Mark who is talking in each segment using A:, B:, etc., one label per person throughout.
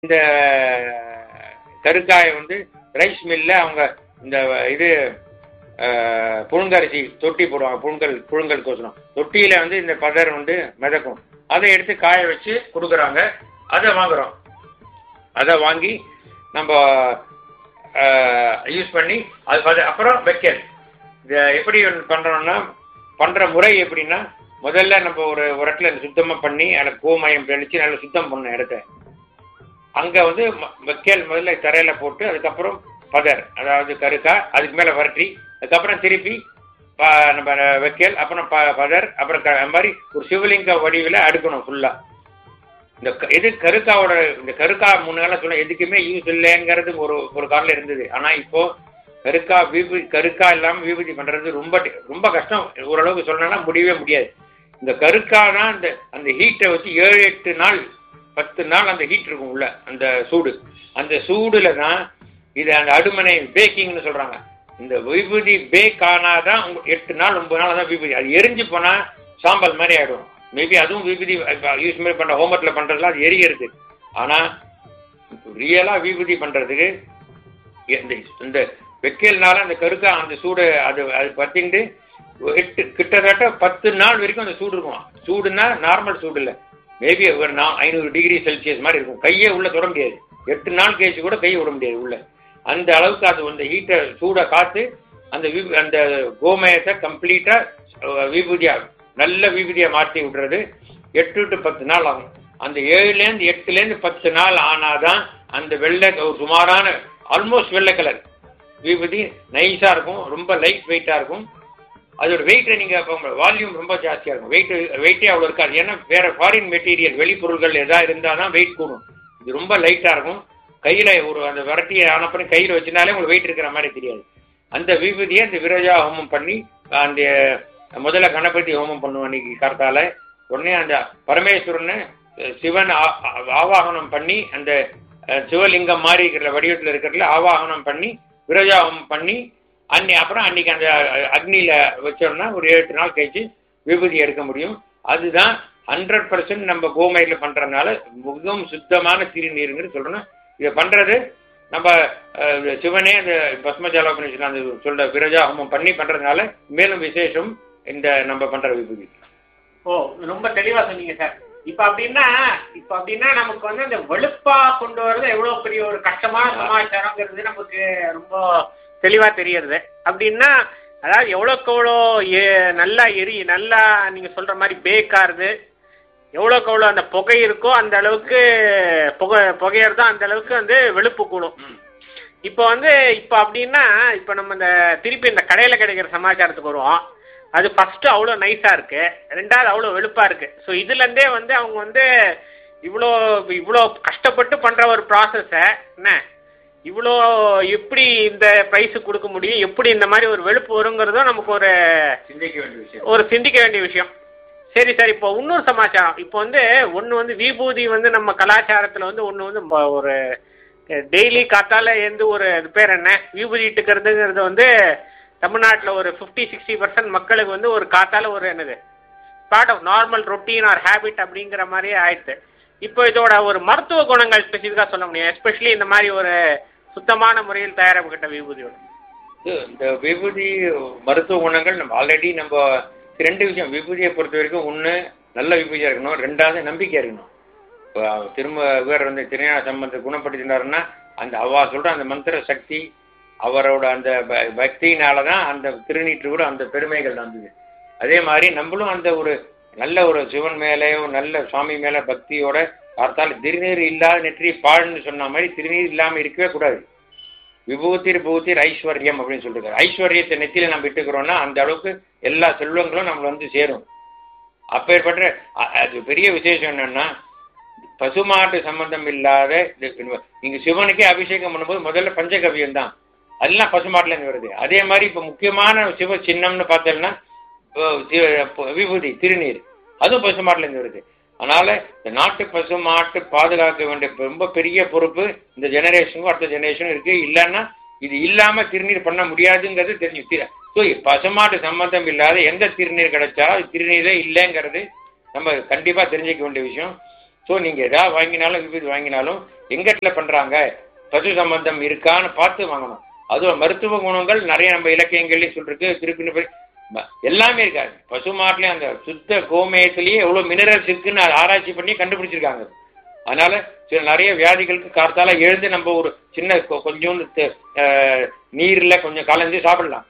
A: இந்த கருக்காயை வந்து ரைஸ் மில்ல அவங்க இந்த இது அஹ், புழுங்கரிசி தொட்டி போடுவாங்க புழுங்கல் புழுங்கலுக்கோசரம் தொட்டியில வந்து இந்த பதர் வந்து மிதக்கும் அதை எடுத்து காய வச்சு கொடுக்குறாங்க அதை வாங்குறோம் அதை வாங்கி நம்ம யூஸ் பண்ணி அது பத- அப்புறம் வைக்கல் இதை எப்படி பண்ணுறோம்னா பண்ணுற முறை எப்படின்னா முதல்ல நம்ம ஒரு ஒரு இடத்துல சுத்தமாக பண்ணி அதில் கோமயம் தெளித்து நல்லா சுத்தம் பண்ண இடத்த அங்கே வந்து ம- வைக்கல் முதல்ல தரையில் போட்டு அதுக்கப்புறம் பதர் அதாவது கருக்கா அதுக்கு மேலே வரட்டி அதுக்கப்புறம் திருப்பி ப- நம்ம வைக்கல் அப்புறம் ப பதர் அப்புறம் க அது மாதிரி ஒரு சிவலிங்க வடிவில் அடுக்கணும் ஃபுல்லாக இந்த க- இது கருக்காவோட இந்த கருக்கா முன்னால சொன்ன எதுக்குமே யூஸ் இல்லைங்கிறது ஒரு ஒரு காலில் இருந்தது ஆனால் இப்போ கருக்கா விபூதி கருக்கா இல்லாமல் விபூதி பண்ணுறது ரொம்ப டி- ரொம்ப கஷ்டம் ஓரளவுக்கு சொல்லணும்னா முடியவே முடியாது இந்த கருக்கா தான் அந்த அந்த ஹீட்டை வச்சு ஏழு எட்டு நாள் பத்து நாள் அந்த ஹீட் இருக்கும் உள்ள அந்த சூடு அந்த சூடுல தான் இது அந்த அடுமனை பேக்கிங்னு சொல்றாங்க இந்த விபூதி பேக் ஆனாதான் உங்க- எட்டு நாள் ஒன்பது நாள் தான் விபூதி அது எரிஞ்சு போனா சாம்பல் மாதிரி ஆயிடும் மேபி அதுவும் விபூதி யூஸ் மாதிரி பண்ற ஹோமத்தில் பண்றதுலாம் அது எரிகிறது ஆனா ரியலா விபூதி பண்றதுக்கு இந்த இந்த வெக்கையில்னால அந்த கருக்கா அந்த சூடு அது அது பத்திண்டு எட்டு கிட்டத்தட்ட பத்து நாள் வரைக்கும் அந்த சூடு இருக்கும் சூடுனா நார்மல் சூடு இல்லை மேபி ஒரு நா ஐநூறு டிகிரி செல்சியஸ் மாதிரி இருக்கும் கையே உள்ள தொட முடியாது எட்டு நாள் கழிச்சு கூட கையை விட முடியாது உள்ள அந்த அளவுக்கு அது அந்த ஹீட்டை சூடை காத்து அந்த விப- அந்த கோமயத்தை கம்ப்ளீட்டா விபூதியா நல்ல விபூதியா மாற்றி விடுறது எட்டு டு பத்து நாள் ஆகும் அந்த ஏழுலேருந்து எட்டுலேருந்து பத்து நாள் ஆனாதான் அந்த வெள்ளை ஒரு சுமாரான ஆல்மோஸ்ட் வெள்ளை கலர் விபூதி நைஸாக இருக்கும் ரொம்ப லைட் வெயிட்டாக இருக்கும் அதோட வெயிட்டை நீங்கள் வால்யூம் ரொம்ப ஜாஸ்தியாக இருக்கும் வெயிட் வெயிட்டே அவ்வளோ இருக்காது ஏன்னா வேற ஃபாரின் மெட்டீரியல் வெளிப்பொருள்கள் எதாவது இருந்தால் தான் வெயிட் கூடும் இது ரொம்ப லைட்டாக இருக்கும் கையில் ஒரு அந்த விரட்டியை ஆனப்பறம் கையில் வச்சிருந்தாலே உங்களுக்கு வெயிட் இருக்கிற மாதிரி தெரியாது அந்த விபூதியை அந்த விரஜா ஹோமம் பண்ணி அந்த முதல்ல கணபதி ஹோமம் பண்ணுவோம் அன்னைக்கு கார்த்தால உடனே அந்த பரமேஸ்வரனை அஹ், சிவன் ஆ- ஆ- ஆவாகனம் பண்ணி அந்த அஹ், சிவலிங்கம் மாதிரி இருக்கிற வடிவத்தில் இருக்கிறதுல ஆவாகனம் பண்ணி விரஜா ஹோமம் பண்ணி அன்னி அப்புறம் அன்னைக்கு அந்த அஹ், அக்னியில வச்சோம்னா ஒரு ஏழு நாள் கழிச்சு விபூதி எடுக்க முடியும் அதுதான் ஹண்ட்ரட் பர்சன்ட் நம்ம கோமயில பண்றதுனால மிகவும் சுத்தமான திருநீருங்கிறது சொல்றோம் இதை பண்றது நம்ம அஹ், சிவனே அந்த பஸ்மஜாலோபனிஷன் அந்த சொல்ற விரஜா ஹோமம் பண்ணி பண்றதுனால மேலும் விசேஷம் இந்த நம்ம பண்ற விபூதி
B: ஓ ரொம்ப தெளிவா சொன்னீங்க சார் இப்ப அப்படின்னா இப்ப அப்படின்னா நமக்கு வந்து அந்த வெளுப்பா கொண்டு வர்றது எவ்வளவு பெரிய ஒரு கஷ்டமான சமாச்சாரங்கிறது நமக்கு ரொம்ப தெளிவா தெரியறது அப்படின்னா அதாவது எவ்வளோக்கு எவ்வளோ எ- நல்லா எரி நல்லா நீங்க சொல்ற மாதிரி பேக் ஆறுது எவ்வளோக்கு எவ்வளோ அந்த புகை இருக்கோ அந்த அளவுக்கு புகை புகையறதோ அந்த அளவுக்கு வந்து வெளுப்பு கூடும் இப்போ வந்து இப்போ அப்படின்னா இப்போ நம்ம இந்த திருப்பி இந்த கடையில் கிடைக்கிற சமாச்சாரத்துக்கு வருவோம் அது ஃபஸ்ட்டு அவ்வளோ நைஸாக இருக்கு ரெண்டாவது அவ்வளோ வெளுப்பாக இருக்கு ஸோ இதுலேருந்தே வந்து அவங்க வந்து இவ்வளோ இவ்வளோ கஷ்டப்பட்டு பண்ணுற ஒரு ப்ராசஸை என்ன இவ்வளோ எப்படி இந்த ப்ரைஸு கொடுக்க முடியும் எப்படி இந்த மாதிரி ஒரு வெளுப்பு வருங்கிறதும் நமக்கு ஒரு
A: சிந்திக்க வேண்டிய விஷயம்
B: ஒரு சிந்திக்க வேண்டிய விஷயம் சரி சார் இப்போ இன்னொரு சமாச்சாரம் இப்போ வந்து ஒன்று வந்து விபூதி வந்து நம்ம கலாச்சாரத்தில் வந்து ஒன்று வந்து ம- ஒரு டெய்லி காத்தால எழுந்து ஒரு அது பேர் என்ன விபூதி இட்டுக்கிறதுங்கிறது வந்து தமிழ்நாட்டில் ஒரு ஃபிஃப்டி சிக்ஸ்டி பர்சன்ட் மக்களுக்கு வந்து ஒரு காத்தால ஒரு என்னது part of normal routine or habit அப்படிங்கிற மாதிரியே ஆயிடுது இப்போ இதோட ஒரு மருத்துவ குணங்கள் ஸ்பெசிஃபிக்காக சொல்ல முடியும் எஸ்பெஷலி இந்த மாதிரி ஒரு சுத்தமான முறையில் தயாரிக்கப்பட்ட விபூதியோட
A: இது இந்த விபூதி மருத்துவ குணங்கள் நம்ம ஆல்ரெடி நம்ம ரெண்டு விஷயம் விபூதியை பொறுத்த வரைக்கும் ஒன்று நல்ல விபூதியாக இருக்கணும் ரெண்டாவது நம்பிக்கை இருக்கணும் இப்போ திரும்ப வேறு வந்து திருஞான சம்பந்த குணப்படுத்தினாருன்னா அந்த அவா சொல்கிற அந்த மந்திர சக்தி அவரோட அந்த ப- பக்தியினால தான் அந்த திருநீற்று கூட அந்த பெருமைகள் வந்தது அதே மாதிரி நம்மளும் அந்த ஒரு நல்ல ஒரு சிவன் மேலேயோ நல்ல சுவாமி மேலே பக்தியோட பார்த்தால் திருநீர் இல்லாத நெற்றி பாழ்னு சொன்ன மாதிரி திருநீர் இல்லாமல் இருக்கவே கூடாது விபூதிர் பூத்திர் ஐஸ்வர்யம் அப்படின்னு சொல்லிருக்காரு ஐஸ்வர்யத்தை நெத்தியில நம்ம இட்டுக்கிறோம்னா அந்த அளவுக்கு எல்லா செல்வங்களும் நம்ம வந்து சேரும் அப்பேற்பட்ட அ- அது பெரிய விசேஷம் என்னன்னா பசுமாட்டு சம்பந்தம் இல்லாத இது- நீங்க சிவனுக்கே அபிஷேகம் பண்ணும்போது முதல்ல பஞ்சகவியம் தான் அதெல்லாம் பசுமாட்டுல இருந்து வருது அதே மாதிரி இப்ப முக்கியமான சிவ சின்னம்னு பார்த்தோம்னா அஹ் சி- ப- விபூதி திருநீர் அதுவும் பசுமாட்டுல இருந்து வருது அதனால இந்த நாட்டு பசு மாட்டு பாதுகாக்க வேண்டிய ரொம்ப பெரிய பொறுப்பு இந்த ஜெனரேஷனுக்கும் அடுத்த ஜெனரேஷனும் இருக்கு இல்லைன்னா இது இல்லாம திருநீர் பண்ண முடியாதுங்கிறது தெரிஞ்சு ஸோ பசுமாட்டு சம்பந்தம் இல்லாத எந்த திருநீர் கிடைச்சாலும் அது திருநீரே இல்லைங்கிறது நம்ம கண்டிப்பா தெரிஞ்சுக்க வேண்டிய விஷயம் ஸோ நீங்கள் எதாவது வாங்கினாலும் விபூதி வாங்கினாலும் எங்கட்டில் பண்ணுறாங்க பசு சம்பந்தம் இருக்கான்னு பார்த்து வாங்கணும் அதுவும் மருத்துவ குணங்கள் நிறைய நம்ம இலக்கியங்கள்லையும் சொல்லிருக்கு திருப்பி ம- எல்லாமே இருக்காது பசு மாட்டுலேயும் அந்த சுத்த கோமயத்திலேயே எவ்வளோ மினரல்ஸ் இருக்குன்னு அதை ஆராய்ச்சி பண்ணி கண்டுபிடிச்சிருக்காங்க அதனால சில நிறைய வியாதிகளுக்கு கார்த்தால எழுந்து நம்ம ஒரு சின்ன கொ- கொஞ்சோண்டு தெ- அஹ், நீர்ல கொஞ்சம் கலந்து சாப்பிடலாம்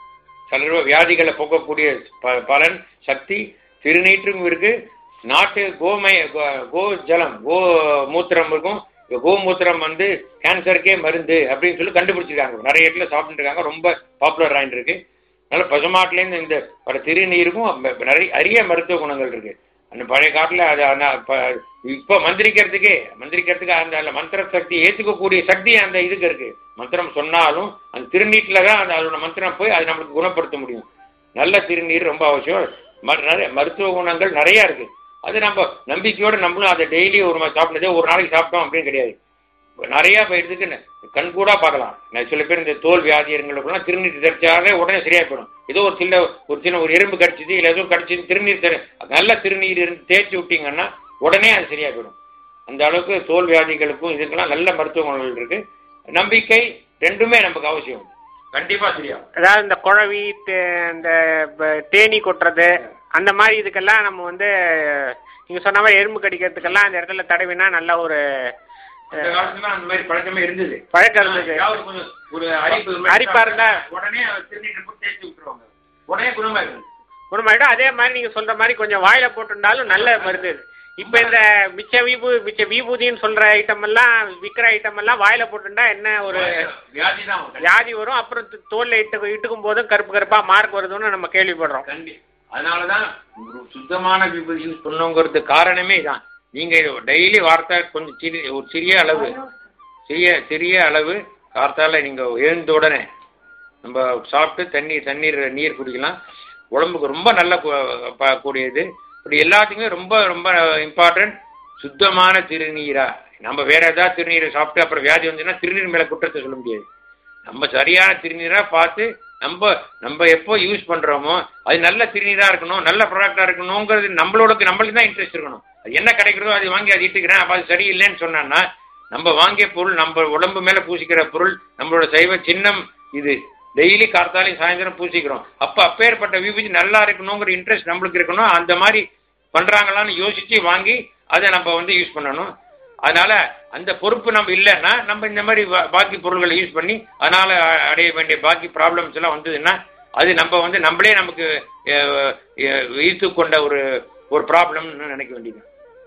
A: சில வியாதிகளை போக்கக்கூடிய ப- பலன் சக்தி திருநீற்றும் இருக்கு நாட்டு கோமய கோ- கோ ஜலம் கோ மூத்திரம் இருக்கும் கோமூத்திரம் வந்து கேன்சருக்கே மருந்து அப்படின்னு சொல்லி கண்டுபிடிச்சிருக்காங்க நிறைய இடத்துல சாப்பிட்டு இருக்காங்க ரொம்ப பாப்புலர் ஆயிட்டு இருக்கு அதனால பசுமாட்டுலேருந்து இந்த பல திருநீருக்கும் ம- நிறைய அரிய மருத்துவ குணங்கள் இருக்கு அந்த பழைய காட்டில் அது ஆனா இப்ப இப்போ மந்திரிக்கிறதுக்கே மந்திரிக்கிறதுக்கு அந்த அந்த மந்திர சக்தி ஏற்றுக்கக்கூடிய சக்தி அந்த இதுக்கு இருக்கு மந்திரம் சொன்னாலும் அந்த திருநீட்டில் தான் அந்த அதோட மந்திரம் போய் அது நம்மளுக்கு குணப்படுத்த முடியும் நல்ல திருநீர் ரொம்ப அவசியம் ம- நிறைய மருத்துவ குணங்கள் நிறைய இருக்கு அது நம்ம நம்பிக்கையோட நம்மளும் அதை டெய்லி ஒரு மாதிரி சாப்பிட்டதே ஒரு நாளைக்கு சாப்பிட்டோம் அப்படின்னு கிடையாது நிறைய போயிடுறதுக்கு ந- கண்கூடா பார்க்கலாம் நான் சில பேர் இந்த தோல் வியாதியர்களுக்கெல்லாம் திருநீர் தெரிச்சாலே உடனே சரியா போயிடும் ஏதோ ஒரு சின்ன ஒரு சின்ன ஒரு எறும்பு கடிச்சிது இல்லை ஏதோ கடிச்சிது திருநீர் தெரி நல்ல திருநீர் இருந்து தேய்ச்சி விட்டீங்கன்னா உடனே அது சரியா போயிடும் அந்த அளவுக்கு தோல் வியாதிகளுக்கும் இதுக்கெல்லாம் நல்ல மருத்துவ குணங்கள் இருக்கு நம்பிக்கை ரெண்டுமே நமக்கு அவசியம் கண்டிப்பா சரியாகும்
B: அதாவது இந்த குழவி தே- இந்த ப- தேனி கொட்டுறது அந்த மாதிரி இதுக்கெல்லாம் நம்ம வந்து நீங்க சொன்ன மாதிரி எறும்பு கடிக்கிறதுக்கெல்லாம் அந்த இடத்துல தடவினா நல்ல ஒரு
A: அந்த காலத்துல அந்த மாதிரி பழக்கமே இருந்தது
B: பழக்கம் இருந்தது
A: ஏதாவது கொஞ்சம் ஒரு அரிப்பு
B: அரிப்பா இருந்தா
A: உடனே திருநீர் போட்டு தேய்ச்சி விட்டுருவாங்க உடனே குணமாயிடும்
B: குணமாயிடும் அதே மாதிரி நீங்க சொல்ற மாதிரி கொஞ்சம் வாயில போட்டுருந்தாலும் நல்ல மருந்து இது. இப்ப இந்த மிச்ச விபூ மிச்ச விபூதின்னு சொல்ற ஐட்டம் எல்லாம் விக்கிற ஐட்டம் எல்லாம் வாயில போட்டுண்டா என்ன ஒரு
A: வியாதி தான் வரும்.
B: வியாதி வரும் அப்புறம் து- தோல்ல இட்டு இட்டுக்கும் போதும் கருப்பு கருப்பா மார்க் வருதுன்னு நம்ம கேள்விப்படுறோம்
A: கண்டி அதனாலதான் ஒரு சுத்தமான விபூதி யூஸ் பண்ணுங்கிறது காரணமே இதான் நீங்க டெய்லி வார்த்தை கொஞ்சம் சிறிய ஒரு சிறிய அளவு சிறிய சிறிய அளவு கார்த்தால நீங்க எழுந்த உடனே நம்ம சாப்பிட்டு தண்ணீர் தண்ணீர் நீர் குடிக்கலாம் உடம்புக்கு ரொம்ப நல்ல கு- ப- கூடியது இப்படி எல்லாத்துக்குமே ரொம்ப ரொம்ப இம்பார்ட்டன்ட் சுத்தமான திருநீரா நம்ம வேற ஏதாவது திருநீரை சாப்பிட்டு அப்புறம் வியாதி வந்துச்சுன்னா திருநீர் மேல குற்றத்தை சொல்ல முடியாது நம்ம சரியான திருநீரா பார்த்து நம்ம நம்ம எப்போ யூஸ் பண்றோமோ அது நல்ல திருநீரா இருக்கணும் நல்ல ப்ராடக்டா இருக்கணுங்கிறது நம்மளோட நம்மளுக்கு தான் இன்ட்ரெஸ்ட் இருக்கணும் அது என்ன கிடைக்கிறதோ அது வாங்கி அது இட்டுக்கிறேன் அப்ப அது சரியில்லைன்னு சொன்னான்னா நம்ம வாங்கிய பொருள் நம்ம உடம்பு மேல பூசிக்கிற பொருள் நம்மளோட சைவ சின்னம் இது டெய்லி கார்த்தாலையும் சாயந்தரம் பூசிக்கிறோம் அப்ப அப்பேற்பட்ட விபூதி நல்லா இருக்கணுங்கிற இன்ட்ரெஸ்ட் நம்மளுக்கு இருக்கணும் அந்த மாதிரி பண்றாங்களான்னு யோசிச்சு வாங்கி அதை நம்ம வந்து யூஸ் பண்ணணும் அதனால அந்த பொறுப்பு நம்ம இல்லைன்னா நம்ம இந்த மாதிரி பா- பாக்கி பொருள்களை யூஸ் பண்ணி அதனால அ- அடைய வேண்டிய பாக்கி ப்ராப்ளம்ஸ் எல்லாம் வந்ததுன்னா அது நம்ம வந்து நம்மளே நமக்கு ஈர்த்து கொண்ட ஒரு ஒரு ப்ராப்ளம்னு நினைக்க வேண்டியது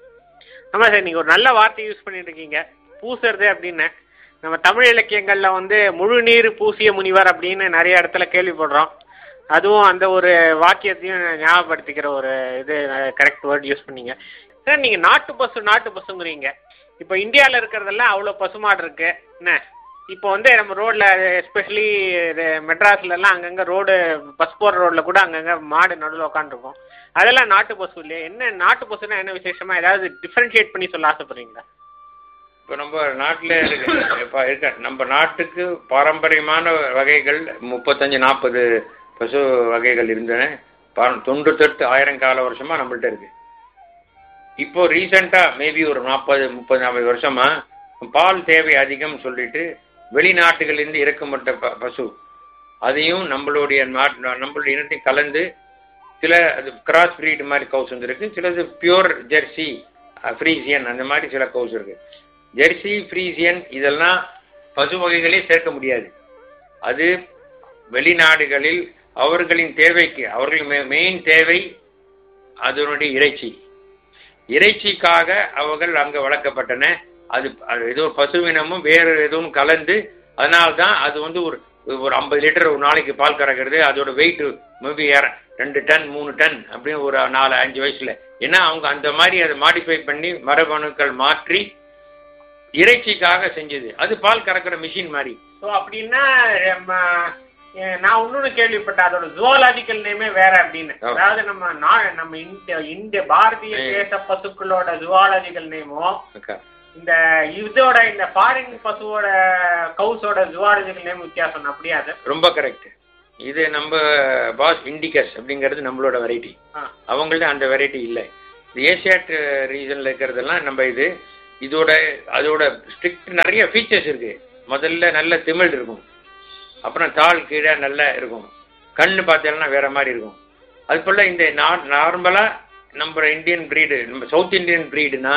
B: ஆமா சார் நீங்க ஒரு நல்ல வார்த்தை யூஸ் பண்ணிட்டு இருக்கீங்க பூசுறது அப்படின்னு நம்ம தமிழ் இலக்கியங்கள்ல வந்து முழு நீர் பூசிய முனிவர் அப்படின்னு நிறைய இடத்துல கேள்விப்படுறோம் அதுவும் அந்த ஒரு வாக்கியத்தையும் ஞாபகப்படுத்திக்கிற ஒரு இது கரெக்ட் வேர்ட் யூஸ் பண்ணீங்க சார் நீங்க நாட்டு பசு நாட்டு பசுங்கிறீங்க இப்போ இந்தியாவில் இருக்கிறதெல்லாம் அவ்வளோ பசுமாடு இருக்கு என்ன இப்போ வந்து நம்ம ரோட்ல எஸ்பெஷலி மெட்ராஸ்ல எல்லாம் அங்கங்க ரோடு பஸ் போகிற ரோட்ல கூட அங்கங்க மாடு நடுவில் உட்காந்துருக்கும் அதெல்லாம் நாட்டு பசு இல்லையா என்ன நாட்டு பசுனா என்ன விசேஷமா ஏதாவது டிஃபரன்ஷியேட் பண்ணி சொல்ல ஆசைப்படுறீங்களா
A: இப்போ நம்ம நாட்டில் இருக்கு இப்போ இருக்க நம்ம நாட்டுக்கு பாரம்பரியமான வகைகள் முப்பத்தஞ்சு நாற்பது பசு வகைகள் இருந்தன பா- தொண்ணூத்தெட்டு ஆயிரம் கால வருஷமா நம்மள்ட்ட இருக்கு இப்போ ரீசெண்டாக மேபி ஒரு நாற்பது முப்பது நாற்பது வருஷமா பால் தேவை அதிகம் சொல்லிட்டு வெளிநாட்டுகளிலிருந்து இறக்கப்பட்ட ப- பசு அதையும் நம்மளுடைய நாட் நம்மளுடைய இனத்தையும் கலந்து சில அது கிராஸ் breed மாதிரி கவுஸ் வந்துருக்கு சிலது பியூர் ஜெர்சி ஃப்ரீசியன் அந்த மாதிரி சில கவுஸ் இருக்கு ஜெர்சி ஃப்ரீசியன் இதெல்லாம் பசு வகைகளே சேர்க்க முடியாது அது வெளிநாடுகளில் அவர்களின் தேவைக்கு அவர்களின் மெயின் தேவை அதனுடைய இறைச்சி இறைச்சிக்காக அவர்கள் அங்க வளர்க்கப்பட்டன அது அது ஏதோ பசுவினமும் வேறு எதுவும் கலந்து அதனால்தான் அது வந்து ஒரு ஒரு ஐம்பது லிட்டர் ஒரு நாளைக்கு பால் கறக்கிறது அதோட வெயிட் மேபி ரெண்டு டன் மூணு டன் அப்படின்னு ஒரு நாலு அஞ்சு வயசுல ஏன்னா அவங்க அந்த மாதிரி அதை மாடிஃபை பண்ணி மரபணுக்கள் மாற்றி இறைச்சிக்காக செஞ்சது அது பால் கறக்கிற மிஷின் மாதிரி
B: ஸோ அப்படின்னா நம்ம, அஹ், நான் இன்னொன்று கேள்விப்பட்டேன் அதோட ஜுவாலாஜிக்கல் நேமே வேற அப்படின்னு
A: ஆ.
B: அதாவது நம்ம நா- நம்ம இந்திய இந்திய பாரதிய
A: ஏ.
B: தேச பசுக்களோட ஜுவாலாஜிக்கல் நேமும்
A: அக்கா
B: இந்த இதோட இந்த ஃபாரின் பசுவோட கவுஸோட ஜுவாலஜிக்கல் நேம் வித்தியாசம் அப்படியா அது
A: ரொம்ப கரெக்ட் இது நம்ம பாஸ் இண்டிகஸ் அப்படிங்கிறது நம்மளோட வெரைட்டி
B: ஆ.
A: அவங்கள்ட்ட அந்த வெரைட்டி இல்லை ஏசியாட் ரீஜனில் இருக்கிறதெல்லாம் நம்ம இது இதோட அதோட ஸ்ட்ரிக்ட் நிறைய ஃபீச்சர்ஸ் இருக்கு முதல்ல நல்ல திமிழ் இருக்கும் அப்புறம் தாள் கீழே நல்லா இருக்கும் கண்ணு பார்த்தீங்கன்னா வேற மாதிரி இருக்கும் அது போல் இந்த நார்மலாக நம்ம இந்தியன் ப்ரீடு நம்ம சவுத் இந்தியன் ப்ரீடுனா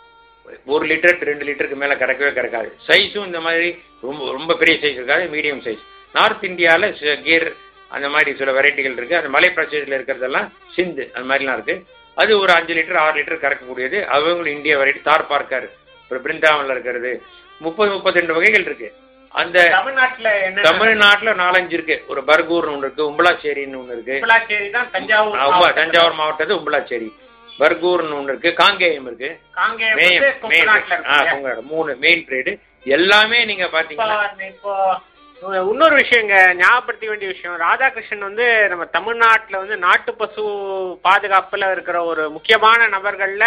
A: ஒரு லிட்டர் ரெண்டு லிட்டருக்கு மேலே கறக்கவே கறக்காது சைஸும் இந்த மாதிரி ரொம்ப ரொம்ப பெரிய சைஸ் இருக்காது மீடியம் சைஸ் நார்த் இந்தியாவில் கீர் அந்த மாதிரி சில வெரைட்டிகள் இருக்குது அந்த மலை பிரதேசத்தில் இருக்கிறதெல்லாம் சிந்து அந்த மாதிரிலாம் இருக்குது அது ஒரு அஞ்சு லிட்டர் ஆறு லிட்டர் கறக்கக்கூடியது அவங்களும் இந்தியா வெரைட்டி தார் பார்க்கர் அப்புறம் பிருந்தாவனில் இருக்கிறது முப்பது முப்பத்தி ரெண்டு வகைகள் இருக்குது அந்த
B: தமிழ்நாட்டுல என்ன
A: தமிழ்நாட்டுல நாலஞ்சு இருக்கு ஒரு பர்கூர்னு ஒன்று இருக்கு உம்பளாச்சேரின்னு ஒன்று இருக்கு
B: உம்பளாச்சேரி தான் தஞ்சாவூர்
A: ஆமா,
B: மாவட்டத்துல
A: தஞ்சாவூர் மாவட்டத்து உம்பளாச்சேரி பர்கூர்னு ஒன்று இருக்கு காங்கேயம் இருக்கு
B: காங்கேயம்
A: மேயம்
B: வந்து கொங்குநாட்டுல
A: மேயம் ஆ
B: இருக்கு
A: கொங்காடு மூணு மெயின் ட்ரேடு எல்லாமே நீங்க
B: இப்போ
A: பாத்தீங்கன்னா
B: இப்போ இன்னொரு விஷயம் இங்க ஞாபகப்படுத்த வேண்டிய விஷயம் ராதாகிருஷ்ணன் வந்து நம்ம தமிழ்நாட்டுல வந்து நாட்டு பசு பாதுகாப்புல இருக்கிற ஒரு முக்கியமான நபர்கள்ல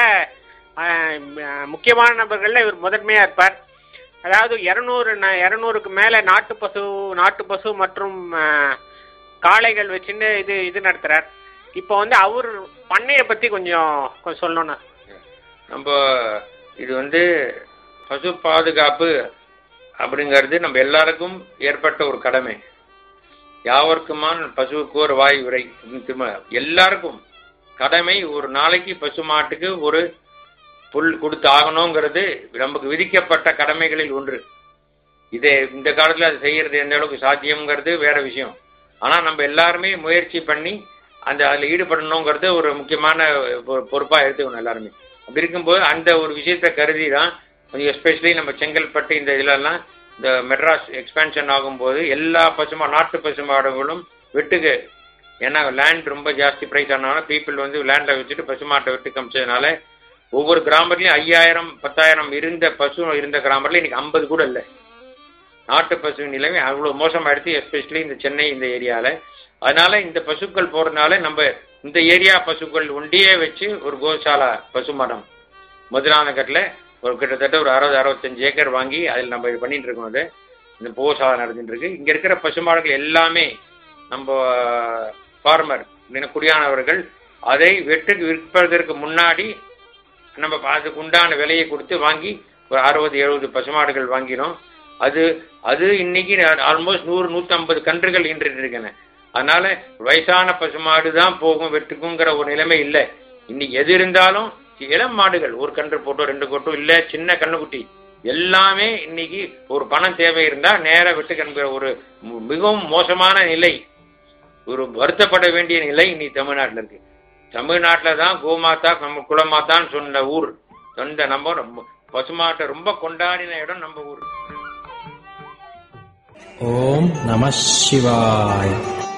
B: ஆஹ், ம- முக்கியமான நபர்கள்ல இவர் முதன்மையா இருப்பார் அதாவது இரநூறு இரநூறுக்கு மேல நாட்டு பசு நாட்டு பசு மற்றும் ஆஹ், காளைகள் வச்சுன்னு இது இது நடத்துறார் இப்போ வந்து அவர் பண்ணையை பத்தி கொஞ்சம் கொஞ்சம் சொல்லணும்
A: நம்ம இது வந்து பசு பாதுகாப்பு அப்படிங்கிறது நம்ம எல்லாருக்கும் ஏற்பட்ட ஒரு கடமை யாவருக்குமான பசுவுக்கு ஒரு வாய் உரை அப்படின்னு திரும்ப எல்லாருக்கும் கடமை ஒரு நாளைக்கு பசு மாட்டுக்கு ஒரு புல் கொடுத்து ஆகணுங்கிறது நமக்கு விதிக்கப்பட்ட கடமைகளில் ஒன்று இதே இந்த காலத்தில் அது செய்யறது எந்த அளவுக்கு சாத்தியம்ங்கிறது வேற விஷயம் ஆனால் நம்ம எல்லாருமே முயற்சி பண்ணி அந்த அதில் ஈடுபடணுங்கிறது ஒரு முக்கியமான பொ- பொறுப்பா எடுத்துக்கணும் எல்லாருமே அப்படி இருக்கும்போது அந்த ஒரு விஷயத்தை கருதி தான் எஸ்பெஷலி நம்ம செங்கல்பட்டு இந்த இதுலலாம் இந்த மெட்ராஸ் எக்ஸ்பேன்ஷன் ஆகும்போது எல்லா பசுமா நாட்டு பசுமாடுகளும் வெட்டுக்கு ஏன்னா லேண்ட் ரொம்ப ஜாஸ்தி ப்ரைஸ் ஆனாலும் பீப்புள் வந்து லேண்டில் வச்சுட்டு பசுமாட்டை வெட்டு காமிச்சதுனால ஒவ்வொரு கிராமத்துலையும் ஐயாயிரம் பத்தாயிரம் இருந்த பசு இருந்த கிராமத்தில் இன்னைக்கு ஐம்பது கூட இல்லை நாட்டு பசு நிலைமை அவ்வளோ மோசமாயிடுச்சு எஸ்பெஷலி இந்த சென்னை இந்த ஏரியாவில் அதனால இந்த பசுக்கள் போறதுனால நம்ம இந்த ஏரியா பசுக்கள் ஒண்டியே வச்சு ஒரு கோசாலா பசு மடம் மதுரானகட்டில் ஒரு கிட்டத்தட்ட ஒரு அறுபது அறுபத்தஞ்சு ஏக்கர் வாங்கி அதில் நம்ம இது பண்ணிட்டு இருக்கோம் அது இந்த கோசாலா நடந்துட்டு இருக்கு இங்கே இருக்கிற பசுமாடுகள் எல்லாமே நம்ம ஃபார்மர் குடியானவர்கள் அதை வெட்டுக்கு விற்பதற்கு முன்னாடி நம்ம அதுக்கு உண்டான விலையை கொடுத்து வாங்கி ஒரு அறுபது எழுபது பசுமாடுகள் வாங்கினோம் அது அது இன்னைக்கு ஆல்மோஸ்ட் நூறு நூற்றம்பது கன்றுகள் ஈன்றுட்டு இருக்கேன் அதனால வயசான பசுமாடு தான் போகும் வெட்டுக்குங்கிற ஒரு நிலைமை இல்லை இன்னைக்கு எது இருந்தாலும் இளம் மாடுகள் ஒரு கன்று போட்டோ ரெண்டு போட்டோ இல்லை சின்ன கண்ணுக்குட்டி எல்லாமே இன்னைக்கு ஒரு பணம் தேவை இருந்தா நேர வெட்டு கண்கிற ஒரு மு- மிகவும் மோசமான நிலை ஒரு வருத்தப்பட வேண்டிய நிலை இன்னைக்கு தமிழ்நாட்டில் இருக்கு தமிழ்நாட்டில் தான் கோமாதா நம்ம குலமாத்தான்னு சொன்ன ஊர் சொந்த நம்ம ரொம்ப பசுமாட்டை ரொம்ப கொண்டாடின இடம் நம்ம ஊர்
C: ஓம் நம சிவாய்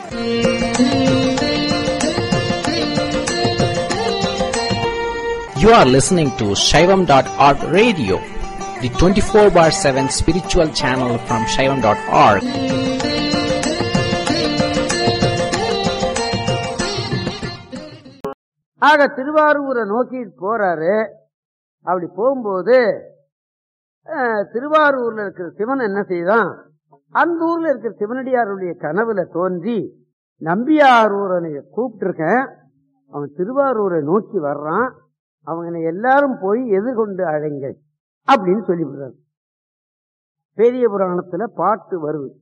C: You are listening to Shaivam.org radio, the 24 bar 7 spiritual channel from Shaivam.org.
D: ஆக திருவாரூரை நோக்கி போறாரு அப்படி போகும்போது அஹ், திருவாரூர்ல இருக்கிற சிவன் என்ன செய்தான் அந்த ஊர்ல இருக்கிற சிவனடியாருடைய கனவுல தோன்றி நம்பியாரூரனை கூப்பிட்டிருக்கேன் அவன் திருவாரூரை நோக்கி வர்றான் அவனை எல்லாரும் போய் எதிர்கொண்டு அழைங்கள் அப்படின்னு சொல்லிவிடுறாரு பெரிய புராணத்துல பாட்டு வருது